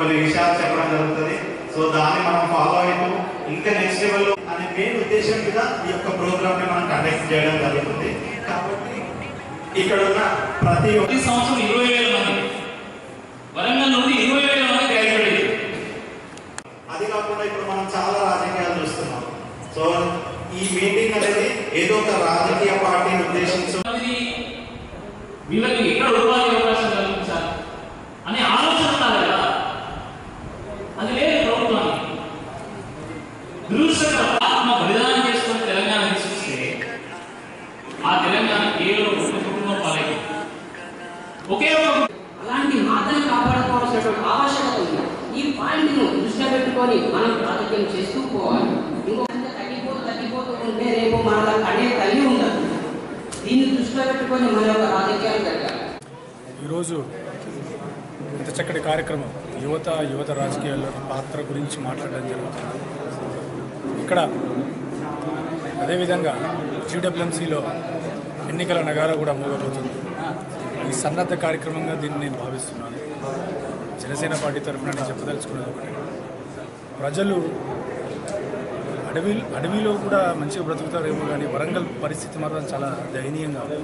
కొన్ని విషయాలు చెప్పడం జరుగుతుంది సో దాన్ని మనం ఫాలో అవుతూ ఇంకా నెక్స్ట్ లెవెల్ అనే మెయిన్ ఉద్దేశం మీద ఈ యొక్క ప్రోగ్రామ్ ని మనం కండక్ట్ చేయడం జరుగుతుంది కాబట్టి ఇక్కడ ఉన్న ప్రతి ఒక్క ప్రతి సంవత్సరం ఇరవై వేల మంది వరంగల్ నుండి ఇరవై వేల మంది గ్రాడ్యుయేట్ అయ్యారు. అది కాకుండా ఇప్పుడు మనం చాలా రాజకీయాలు చూస్తున్నాం సో ఈ మీటింగ్ అనేది ఏదో ఒక రాజకీయ పార్టీని ఉద్దేశించి మందిని వీళ్ళకి ఎక్కడ ఉపాధి అవకాశం కల్పించాలి అనే ఆలోచన ఉండాలి కదా అది లేదు ప్రభుత్వానికి దురుసకర ఆత్మ బలిదానం చేసుకొని తెలంగాణ తీసుకొస్తే ఆ తెలంగాణ కేవలం ఒక కుటుంబం పాలైంది ఒకే ఒక అలాంటి మాతని కాపాడుకోవాల్సినటువంటి ఆవశ్యకత ఉంది ఈ పాయింట్ ను దృష్టిలో పెట్టుకొని మనం రాజకీయం చేస్తూ పోవాలి ఇంకొక తగ్గిపోతూ తగ్గిపోతూ ఉంటే రేపు మన కడే తల్లి ఉండదు దీన్ని దృష్టిలో పెట్టుకొని మన యొక్క రాజకీయాలు జరగాలి ఈరోజు ఇంత చక్కటి కార్యక్రమం యువత యువత రాజకీయాల్లో పాత్ర గురించి మాట్లాడడం జరుగుతుంది ఇక్కడ అదేవిధంగా జీడబ్ల్యూఎంసీలో ఎన్నికల నగారా కూడా మోగబోతుంది ఈ సన్నద్ధ కార్యక్రమంగా దీన్ని నేను భావిస్తున్నాను జనసేన పార్టీ తరఫున నేను చెప్పదలుచుకున్నది ఒకటి ప్రజలు అడవి అడవిలో కూడా మంచిగా బ్రతుకుతారేమో కానీ వరంగల్ పరిస్థితి మాత్రం చాలా దయనీయంగా ఉంది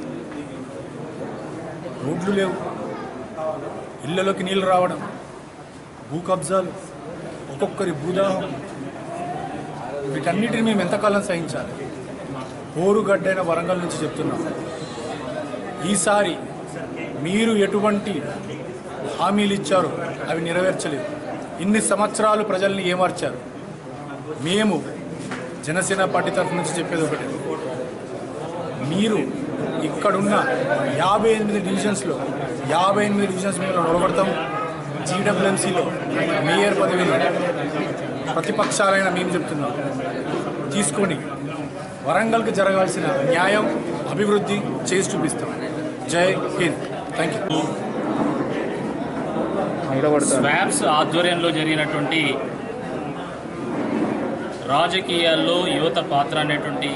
రోడ్లు లేవు ఇళ్లలోకి నీళ్లు రావడం భూ కబ్జాలు ఒక్కొక్కరి భూదాహం వీటన్నిటిని మేము ఎంతకాలం సహించాలి పోరుగడ్డైన వరంగల్ నుంచి చెప్తున్నాం ఈసారి మీరు ఎటువంటి హామీలు ఇచ్చారో అవి నెరవేర్చలేదు ఇన్ని సంవత్సరాలు ప్రజల్ని ఏమార్చారు మేము జనసేన పార్టీ తరఫు నుంచి చెప్పేది ఒకటి మీరు ఇక్కడున్న యాభై ఎనిమిది డివిజన్స్లో యాభై ఎనిమిది డివిజన్స్ మేము నిలబడతాం జీడబ్ల్యూఎంసీలో మేయర్ పదవిని ప్రతిపక్షాలైన మేము చెప్తున్నాం తీసుకొని వరంగల్కి జరగాల్సిన న్యాయం అభివృద్ధి చేసి చూపిస్తాం జై హింద్ థ్యాంక్ యూ స్వాప్స్ ఆధ్వర్యంలో జరిగినటువంటి రాజకీయాల్లో యువత పాత్ర అనేటువంటి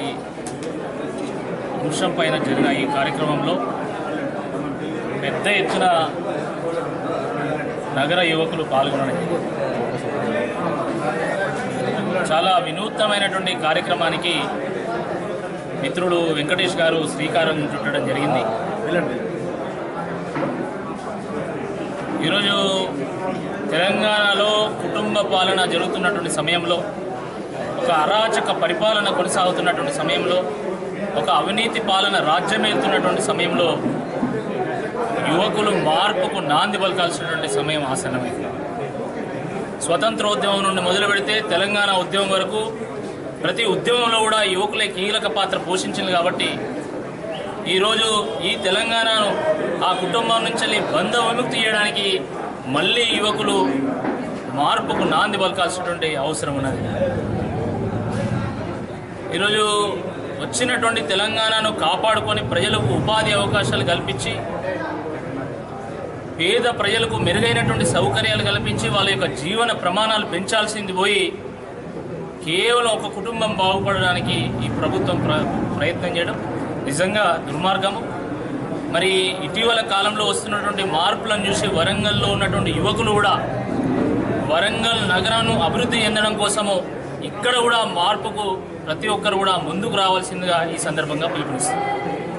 అంశం పైన జరిగిన ఈ కార్యక్రమంలో పెద్ద ఎత్తున నగర యువకులు పాల్గొనడం జరిగింది. చాలా వినూత్నమైనటువంటి కార్యక్రమానికి మిత్రుడు వెంకటేష్ గారు శ్రీకారం చుట్టడం జరిగింది ఈరోజు తెలంగాణలో కుటుంబ పాలన జరుగుతున్నటువంటి సమయంలో ఒక అరాచక పరిపాలన కొనసాగుతున్నటువంటి సమయంలో ఒక అవినీతి పాలన రాజ్యమేలుతున్నటువంటి సమయంలో యువకులు మార్పుకు నాంది పలకాల్సినటువంటి సమయం ఆసన్నమైంది స్వతంత్రోద్యమం నుండి మొదలు పెడితే తెలంగాణ ఉద్యమం వరకు ప్రతి ఉద్యమంలో కూడా యువకులే కీలక పాత్ర పోషించింది కాబట్టి ఈరోజు ఈ తెలంగాణను ఆ కుటుంబం నుంచి బంధ విముక్తి చేయడానికి మళ్ళీ యువకులు మార్పుకు నాంది పలకాల్సినటువంటి అవసరం ఉన్నది ఈరోజు వచ్చినటువంటి తెలంగాణను కాపాడుకొని ప్రజలకు ఉపాధి అవకాశాలు కల్పించి పేద ప్రజలకు మెరుగైనటువంటి సౌకర్యాలు కల్పించి వాళ్ళ యొక్క జీవన ప్రమాణాలు పెంచాల్సింది పోయి కేవలం ఒక కుటుంబం బాగుపడడానికి ఈ ప్రభుత్వం ప్ర ప్రయత్నం చేయడం నిజంగా దుర్మార్గము మరి ఇటీవల కాలంలో వస్తున్నటువంటి మార్పులను చూసి వరంగల్లో ఉన్నటువంటి యువకులు కూడా వరంగల్ నగరాన్ని అభివృద్ధి చెందడం కోసము ఇక్కడ కూడా మార్పుకు ప్రతి ఒక్కరు కూడా ముందుకు రావాల్సిందిగా ఈ సందర్భంగా పిలుపునిస్తారు